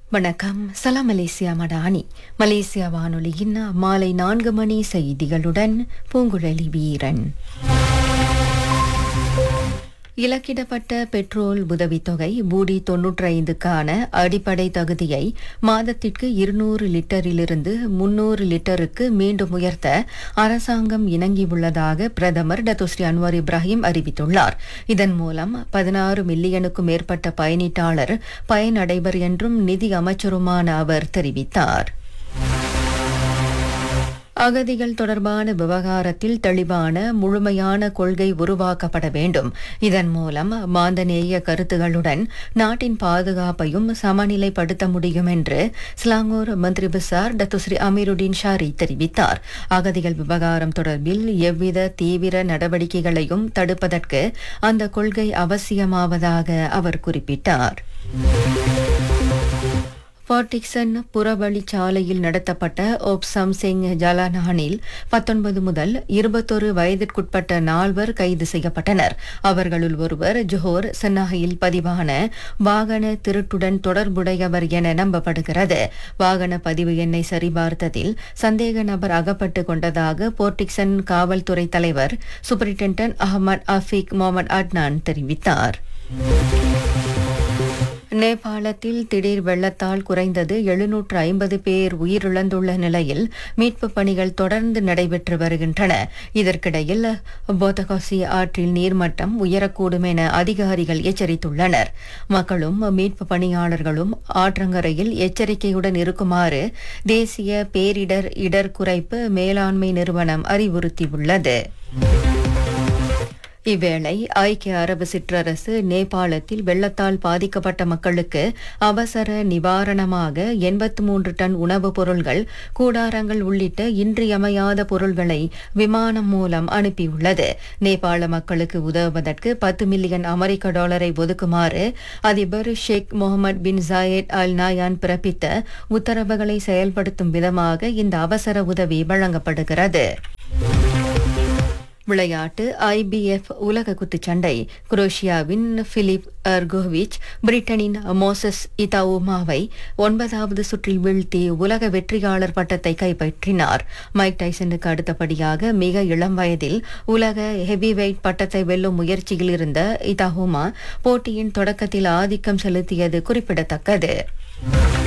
வணக்கம் சலாம் Malaysia Madani Malaysia வானொலியின் மாலை நான்கு மணி செய்திகளுடன் பூங்குழலி வீரன் இலக்கிடப்பட்ட பெட்ரோல் உதவித்தொகை பூடி தொன்னூற்றைந்துக்கான அடிப்படை தகுதியை மாதத்திற்கு இருநூறு லிட்டரிலிருந்து முன்னூறு லிட்டருக்கு மீண்டும் உயர்த்த அரசாங்கம் இணங்கியுள்ளதாக பிரதமர் டத்துஸ்ரீ அன்வார் இப்ராஹிம் அறிவித்துள்ளார் இதன் மூலம் பதினாறு மில்லியனுக்கும் மேற்பட்ட பயனீட்டாளர் பயனடைவர் என்றும் நிதி அமைச்சருமான அவர் தெரிவித்தார் அகதிகள் தொடர்பான விவகாரத்தில் தெளிவான முழுமையான கொள்கை உருவாக்கப்பட வேண்டும் இதன் மூலம் மாந்தநேய கருத்துகளுடன் நாட்டின் பாதுகாப்பையும் சமநிலைப்படுத்த முடியும் என்று ஸ்லாங்கூர் மந்திரி பிசார் டத்துஸ்ரீ அமீருddin ஷாரி தெரிவித்தார் அகதிகள் விவகாரம் தொடர்பில் எவ்வித தீவிர நடவடிக்கைகளையும் தடுப்பதற்கு அந்த கொள்கை அவசியமாவதாக அவர் குறிப்பிட்டார் பார்டிக்சன் புறவழிச்சாலையில் நடத்தப்பட்ட ஓப்சம் சிங் ஜலானானில் பத்தொன்பது முதல் இருபத்தொரு வயதிற்குட்பட்ட நால்வர் கைது செய்யப்பட்டனர் அவர்களுள் ஒருவர் ஜோஹர் சன்னாகியில் பதிவான வாகன திருட்டுடன் தொடர்புடையவர் என நம்பப்படுகிறது வாகன பதிவு எண்ணை சரிபார்த்ததில் சந்தேக நபர் அகப்பட்டு கொண்டதாக போர்டிக்சன் காவல்துறை தலைவர் superintendent Ahmad Afiq Mohamed Adnan தெரிவித்தார் நேபாளத்தில் திடீர் வெள்ளத்தால் குறைந்தது எழுநூற்று ஐம்பது பேர் உயிரிழந்துள்ள நிலையில் மீட்புப் பணிகள் தொடர்ந்து நடைபெற்று வருகின்றன இதற்கிடையில் போதகாசி ஆற்றில் நீர்மட்டம் உயரக்கூடும் என அதிகாரிகள் எச்சரித்துள்ளனர் மக்களும் மீட்பு பணியாளர்களும் ஆற்றங்கரையில் எச்சரிக்கையுடன் இருக்குமாறு தேசிய பேரிடர் இடர் குறைப்பு மேலாண்மை நிறுவனம் அறிவுறுத்தியுள்ளது இவ்வேளை ஐக்கிய அரபு சிற்றரசு நேபாளத்தில் வெள்ளத்தால் பாதிக்கப்பட்ட மக்களுக்கு அவசர நிவாரணமாக எண்பத்து மூன்று டன் உணவுப் பொருள்கள் கூடாரங்கள் உள்ளிட்ட இன்றியமையாத பொருள்களை விமானம் மூலம் அனுப்பியுள்ளது நேபாள மக்களுக்கு உதவுவதற்கு பத்து மில்லியன் அமெரிக்க டாலரை ஒதுக்குமாறு அதிபர் ஷேக் முகமது பின் ஜாயத் அல் நாயான் பிறப்பித்த உத்தரவுகளை செயல்படுத்தும் விதமாக இந்த அவசர உதவி வழங்கப்படுகிறது விளையாட்டு ஐபிஎஃப் உலக குத்துச்சண்டை குரோஷியாவின் பிலிப் அர்கோவிச் பிரிட்டனின் மோசஸ் இதாவுமாவை ஒன்பதாவது சுற்றில் வீழ்த்தி உலக வெற்றியாளர் பட்டத்தை கைப்பற்றினார் மைக் டைசனுக்கு அடுத்தபடியாக மிக இளம் வயதில் உலக ஹெவி வெயிட் பட்டத்தை வெல்லும் முயற்சியில் இருந்த இதாஹுமா போட்டியின் தொடக்கத்தில் ஆதிக்கம் செலுத்தியது குறிப்பிடத்தக்கது